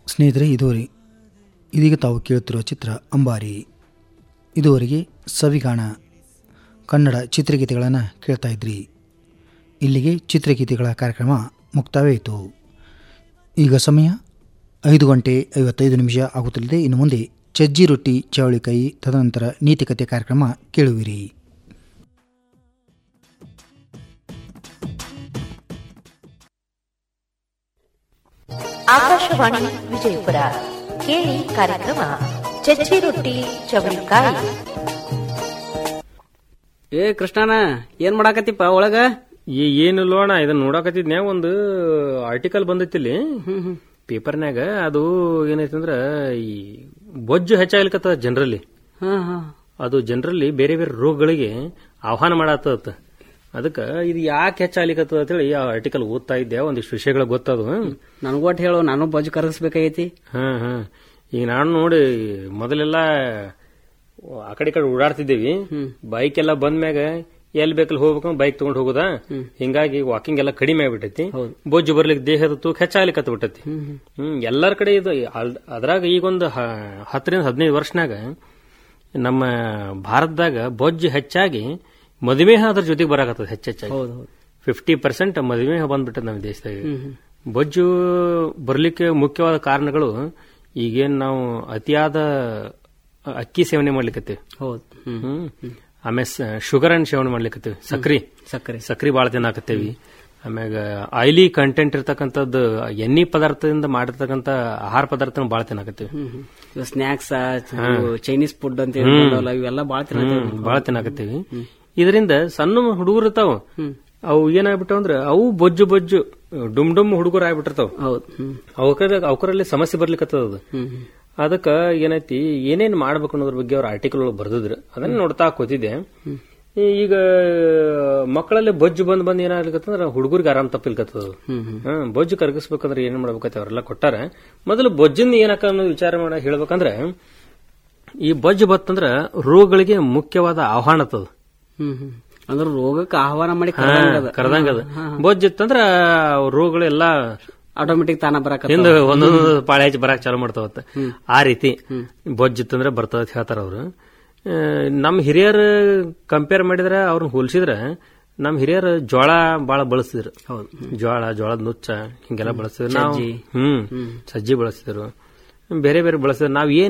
ಸ್ನೇಹಿತರೆ ಇದುವರೆಗೆ ಇದೀಗ ತಾವು ಕೇಳುತ್ತಿರುವ ಚಿತ್ರ ಅಂಬಾರಿ ಇದುವರೆಗೆ ಸವಿಗಾಣ ಕನ್ನಡ ಚಿತ್ರಗೀತೆಗಳನ್ನು ಕೇಳ್ತಾ ಇದ್ರಿ ಇಲ್ಲಿಗೆ ಚಿತ್ರಗೀತೆಗಳ ಕಾರ್ಯಕ್ರಮ ಮುಕ್ತಾಯವಾಯಿತು ಈಗ ಸಮಯ ಐದು ಗಂಟೆ ಐವತ್ತೈದು ನಿಮಿಷ ಆಗುತ್ತಲಿದೆ ಇನ್ನು ಮುಂದೆ ಚಜ್ಜಿ ರೊಟ್ಟಿ ಚವಳಿಕಾಯಿ ತದನಂತರ ನೀತಿಕತೆ ಕಾರ್ಯಕ್ರಮ ಕೇಳುವಿರಿ ಆಕಾಶವಾಣಿ ವಿಜಯಪುರ ಕೇಳಿ ಕಾರ್ಯಕ್ರಮ ಚಚ್ಚಿ ರೊಟ್ಟಿ ಚವಳಿಕಾಯಿ ಏ ಕೃಷ್ಣನ ಏನ್ ಮಾಡಾಕತ್ತಿಪ್ಪ ಒಳಗ ಈ ಏನಿಲ್ಲ ಅಣ್ಣ ಇದನ್ನ ನೋಡಾಕತ್ತಿದ್ನ್ಯಾ ಒಂದು ಆರ್ಟಿಕಲ್ ಬಂದೈತಿಲ್ಲಿ ಪೇಪರ್ನ್ಯಾಗ ಅದು ಏನೈತಂದ್ರ ಈ ಬೊಜ್ಜು ಹೆಚ್ಚಾಗ್ಲಿಕತ್ತದ ಜನರಲ್ಲಿ ಹಾ ಹಾ ಅದು ಜನರಲ್ಲಿ ಬೇರೆ ಬೇರೆ ರೋಗಗಳಿಗೆ ಆಹ್ವಾನ ಮಾಡತ್ತದ ಅದಕ್ಕ ಇದು ಯಾಕೆ ಹೆಚ್ಚಾಗ್ಲಿಕತ್ತದ ಅಂತೇಳಿ ಆ ಆರ್ಟಿಕಲ್ ಓದ್ತಾ ಇದ್ದೆ ಒಂದಿಷ್ಟು ವಿಷಯಗಳು ಗೊತ್ತದು ನನಗೂ ಒಟ್ಟು ಹೇಳು ನಾನು ಬಜ್ ಕರಗಿಸ್ಬೇಕಾಗೈತಿ ಹಾ ಹಾ ಈಗ ನಾನು ನೋಡಿ ಮೊದಲೆಲ್ಲ ಆ ಕಡೆ ಈ ಕಡೆ ಓಡಾಡ್ತಿದ್ದೇವಿ ಬೈಕ್ ಎಲ್ಲ ಬಂದ್ಮ್ಯಾಗ ಎಲ್ಲಿ ಬೇಕಲ್ಲಿ ಹೋಗ್ಬೇಕು ಬೈಕ್ ತಗೊಂಡ್ ಹೋಗುದಾ ಹಿಂಗಾಗಿ ವಾಕಿಂಗ್ ಎಲ್ಲ ಕಡಿಮೆ ಆಗ್ಬಿಟ್ಟೈತಿ ಬೊಜ್ಜು ಬರ್ಲಿಕ್ಕೆ ದೇಹದ ತೂಕ ಹೆಚ್ಚಾಗ್ಲಿಕ್ಕೆ ಬಿಟ್ಟೈತಿ ಹ್ಮ್ ಎಲ್ಲರ ಕಡೆ ಇದು ಅಲ್- ಅದ್ರಾಗ ಈಗೊಂದು ಹ- ಹತ್ತರಿಂದ ಹದಿನೈದು ವರ್ಷನಾಗ ನಮ್ಮ ಭಾರತದಾಗ ಬೊಜ್ಜು ಹೆಚ್ಚಾಗಿ ಮಧುಮೇಹ ಅದ್ರ ಜೊತೆಗೆ ಬರಾಕತ್ತದ ಹೆಚ್ಚೆಚ್ಚಾಗಿ ಹೌದು ಹೌದು ಫಿಫ್ಟಿ ಪರ್ಸೆಂಟ್ ಮಧುಮೇಹ ಬಂದ್ಬಿಟ್ಟದ ನಮ್ಮ ದೇಶದಾಗ ಬೊಜ್ಜು ಬರ್ಲಿಕ್ಕೆ ಮುಖ್ಯವಾದ ಕಾರಣಗಳು ಈಗೇನ್ ನಾವು ಅತಿಯಾದ ಅಕ್ಕಿ ಸೇವನೆ ಮಾಡ್ಲಿಕ್ಕತ್ತೀವಿ ಹೌದು ಹ್ಮ್ ಹ್ಮ್ ಆಮೇಲೆ ಶುಗರ್ ಅಂಡ್ ಸೇವನೆ ಮಾಡ್ಲಿಕ್ಕತ್ತೀವಿ ಸಕ್ರಿ ಸಕ್ಕರೆ ಸಕ್ರಿ ಬಾಳ ತಿನ್ನಾಕತ್ತೇವಿ ಆಮ್ಯಾಗ ಆಯಿಲಿ ಕಂಟೆಂಟ್ ಇರ್ತಕ್ಕಂಥದ್ದು ಎಣ್ಣೆ ಪದಾರ್ಥದಿಂದ ಮಾಡಿರ್ತಕ್ಕಂಥ ಆಹಾರ ಪದಾರ್ಥ ಬಾಳ ತಿನ್ನಾಕತ್ತೀವಿ ಇವು ಸ್ನ್ಯಾಕ್ಸ್ ಚೈನೀಸ್ ಫುಡ್ ಅಂತ ಹೇಳಿ ಬಂದವಲ್ಲ, ಇವೆಲ್ಲ ಬಾಳ ತಿನ್ನತ್ತೇವೆ ಹ್ಮ್ ಬಾಳ ತಿನ್ನಾಕತ್ತೀವಿ ಇದರಿಂದ ಸಣ್ಣ ಹುಡುಗರು ಇರ್ತಾವ ಅವು ಏನಾಗ್ಬಿಟ್ಟಾವ ಅಂದ್ರ ಅವು ಬೊಜ್ಜು ಬೊಜ್ಜು ಡುಮ್ ಡುಮ್ ಹುಡುಗರು ಆಗ್ಬಿಟ್ಟಿರ್ತಾವ ಹೌದು ಹ್ಮ್ ಅವಕರ ಅವಕರಲ್ಲಿ ಸಮಸ್ಯೆ ಬರ್ಲಿಕ್ಕತ್ತದ ಅದು ಹ್ಮ್ ಹ್ಮ್. ಅದಕ್ಕ ಏನೈತಿ ಏನೇನ್ ಮಾಡ್ಬೇಕು ಅನ್ನೋದ್ರ ಬಗ್ಗೆ ಅವ್ರ ಆರ್ಟಿಕಲ್ ಒಳಗೆ ಬರ್ದಿದ್ರು ಅದನ್ನ ನೋಡ್ತಾ ಕೂತಿದ್ದೆ ಈ- ಈಗ ಮಕ್ಕಳಲ್ಲಿ ಬೊಜ್ಜು ಬಂದ್ ಬಂದ್ ಏನಾಗ್ಲಿಕ್ಕತ್ತಂದ್ರ ಹುಡುಗರಿಗೆ ಆರಾಮ್ ತಪ್ಪಿಲ್ಕತ್ತದ ಅದು. ಹ್ಮ್ ಹ್ಮ್ ಹ್ಮ್ ಬೊಜ್ಜು ಕರಗಿಸ್ಬೇಕಂದ್ರೆ ಏನ್ ಮಾಡ್ಬೇಕಂತ ಅವರೆಲ್ಲ ಕೊಟ್ಟಾರ ಮೊದಲು ಬೊಜ್ಜಿನ ಏನಕ್ಕ ಅನ್ನೋದು ವಿಚಾರ ಮಾಡ ಹೇಳ್ಬೇಕಂದ್ರೆ ಈ ಬೊಜ್ಜು ಬತ್ತಂದ್ರ ರೋಗಗಳಿಗೆ ಮುಖ್ಯವಾದ ಆಹ್ವಾನ ಆತದ ಹ್ಮ್ ಹ್ಮ್ ಅಂದ್ರೆ ರೋಗಕ್ಕೆ ಆಹ್ವಾನ ಮಾಡಿ ಕರ್ದಂಗದ. ಕರೆದಂಗದ ಬೊಜ್ಜು ಇತ್ತಂದ್ರ ರೋಗಗಳೆಲ್ಲ ಆಟೋಮೆಟಿಕ್ ತಾನ ಬರಾಕ ಹಿಂದ ಒಂದೊಂದು ಪಾಳೆ ಹಚ್ಚಿ ಬರಾಕ್ ಚಾಲು ಮಾಡ್ತಾವತ್ತ ಆ ರೀತಿ ಬೊಜ್ಜಿತ್ತಂದ್ರೆ ಬರ್ತದ ಅಂತ ಹೇಳ್ತಾರ ಅವ್ರು ಆ, ನಮ್ ಹಿರಿಯರ್ ಕಂಪೇರ್ ಮಾಡಿದ್ರೆ ಅವ್ರನ್ನ ಹೋಲಿಸಿದ್ರೆ ನಮ್ ಹಿರಿಯರ್ ಜೋಳ ಬಾಳ ಬಳಸ್ತಿದ್ರು ಹೌದು ಜೋಳ ಜೋಳದ ನುಚ್ಚ ಹಿಂಗೆಲ್ಲ ಬಳಸ್ತಿದ್ರು ನಾವು ಹ್ಮ್ ಸಜ್ಜಿ ಬಳಸ್ತಿದ್ರು ಬೇರೆ ಬೇರೆ ಬಳಸ್ತಿದ್ರು ನಾವ್ ಏನ್